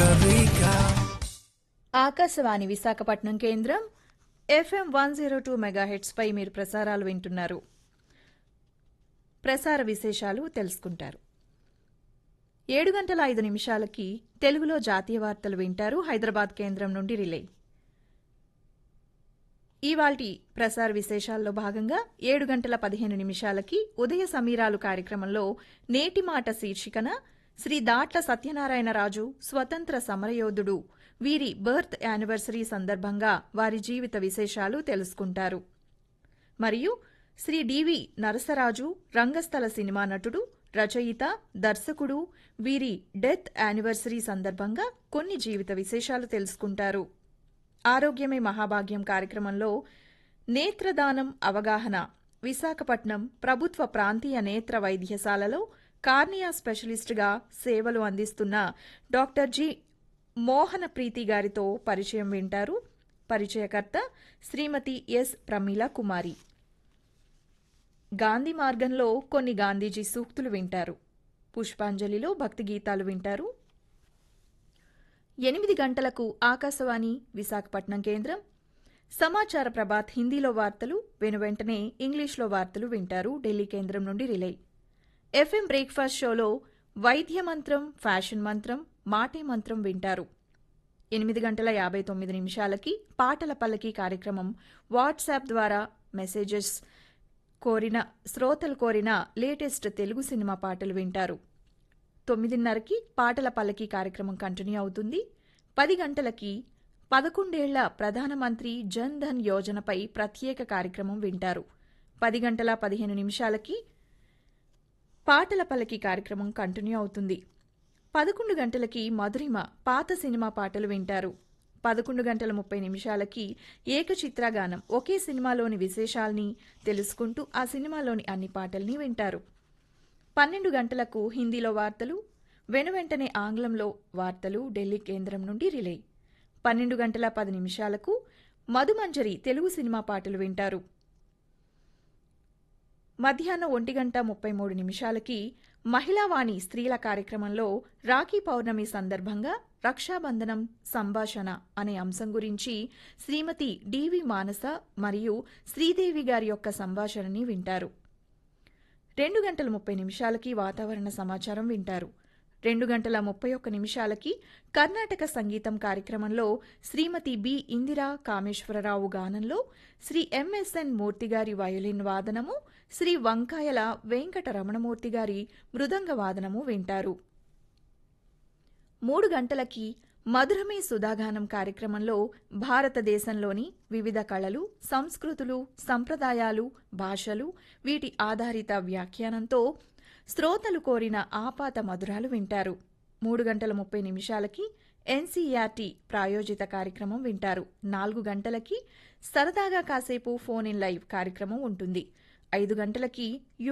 Amarika. Akashvani Visakhapatnam కేంద్రం FM one zero two megahertz పై మీరు ప్రసారాలు వింటున్నారు ప్రసార విశేషాలు తెలుసుకుంటారు ఏడు గంటల ఐదు నిమిషాలకి తెలుగులో జాతీయ వార్తలు వింటారు హైదరాబాద్ కేంద్రం నుండి రిలే ఇవాల్టి ప్రసార విశేషాల్లో భాగంగా ఏడు గంటల పదిహేను నిమిషాలకి ఉదయ సమీరాలు కార్యక్రమంలో నేటి మాట శీర్షికన శ్రీ దాట్ల సత్యనారాయణరాజు స్వతంత్ర సమరయోధుడు వీరి బర్త్ యానివర్సరీ సందర్భంగా వారి జీవిత విశేషాలు తెలుసుకుంటారు మరియు శ్రీ డివి నరసరాజు రంగస్థల సినిమా నటుడు రచయిత దర్శకుడు వీరి డెత్ యానివర్సరీ సందర్భంగా కొన్ని జీవిత విశేషాలు తెలుసుకుంటారు ఆరోగ్యమే మహాభాగ్యం కార్యక్రమంలో నేత్రదానం అవగాహన విశాఖపట్నం ప్రభుత్వ ప్రాంతీయ నేత్ర వైద్యశాలలో కార్నియా స్పెషలిస్టుగా సేవలు అందిస్తున్న డాక్టర్ జి మోహన ప్రీతి గారితో పరిచయం వింటారు పరిచయకర్త శ్రీమతి ఎస్ ప్రమీల కుమారి గాంధీ మార్గంలో కొన్ని గాంధీజీ సూక్తులు వింటారు పుష్పాంజలిలో భక్తి గీతాలు వింటారు ఎనిమిది గంటలకు ఆకాశవాణి విశాఖపట్నం కేంద్రం సమాచార ప్రభాత్ హిందీలో వార్తలు వెనువెంటనే ఇంగ్లీష్లో వార్తలు వింటారు ఢిల్లీ కేంద్రం నుండి రిలే ఎఫ్ఎం బ్రేక్ఫాస్ట్ షోలో వైద్య మంత్రం ఫ్యాషన్ మంత్రం మాటే మంత్రం వింటారు ఎనిమిది గంటల యాభై తొమ్మిది నిమిషాలకి పాటల పల్లకి కార్యక్రమం వాట్సాప్ ద్వారా మెసేజెస్ కోరిన శ్రోతలు కోరిన లేటెస్ట్ తెలుగు సినిమా పాటలు వింటారు తొమ్మిదిన్నరకి పాటల పల్లకి కార్యక్రమం కంటిన్యూ అవుతుంది పది గంటలకి పదకొండేళ్ల ప్రధానమంత్రి జన్ ధన్ యోజనపై ప్రత్యేక కార్యక్రమం వింటారు పది గంటల పదిహేను నిమిషాలకి పాటల పల్లకి కార్యక్రమం కంటిన్యూ అవుతుంది పదకొండు గంటలకి మధురిమ పాత సినిమా పాటలు వింటారు పదకొండు గంటల ముప్పై నిమిషాలకి ఏకచిత్రగానం ఒకే సినిమాలోని విశేషాల్ని తెలుసుకుంటూ ఆ సినిమాలోని అన్ని పాటల్ని వింటారు పన్నెండు గంటలకు హిందీలో వార్తలు వెనువెంటనే ఆంగ్లంలో వార్తలు ఢిల్లీ కేంద్రం నుండి రిలే పన్నెండు గంటల పది నిమిషాలకు మధుమంజరి తెలుగు సినిమా పాటలు వింటారు మధ్యాహ్నం ఒంటి గంట ముప్పై మూడు నిమిషాలకి మహిళావాణి స్త్రీల కార్యక్రమంలో రాఖీ పౌర్ణమి సందర్భంగా రక్షాబంధనం సంభాషణ అనే అంశం గురించి శ్రీమతి డివి మానస మరియు శ్రీదేవి గారి యొక్క సంభాషణని వింటారు రెండు గంటల ముప్పై నిమిషాలకి వాతావరణ సమాచారం వింటారు రెండు గంటల ముప్పై ఒక్క నిమిషాలకి కర్ణాటక సంగీతం కార్యక్రమంలో శ్రీమతి బి ఇందిరా కామేశ్వరరావు గానంలో శ్రీ ఎంఎస్ఎన్ మూర్తిగారి వయోలిన్ వాదనము శ్రీ వంకాయల వెంకట రమణమూర్తి గారి మృదంగ వాదనము వింటారు మూడు గంటలకి మధురమే సుధాగానం కార్యక్రమంలో భారతదేశంలోని వివిధ కళలు సంస్కృతులు సంప్రదాయాలు భాషలు వీటి ఆధారిత వ్యాఖ్యానంతో శ్రోతలు కోరిన ఆపాత మధురాలు వింటారు మూడు గంటల ముప్పై నిమిషాలకి ఎన్సీఆర్టీ ప్రాయోజిత కార్యక్రమం వింటారు నాలుగు గంటలకి సరదాగా కాసేపు ఫోన్ ఇన్ లైవ్ కార్యక్రమం ఉంటుంది ఐదు గంటలకి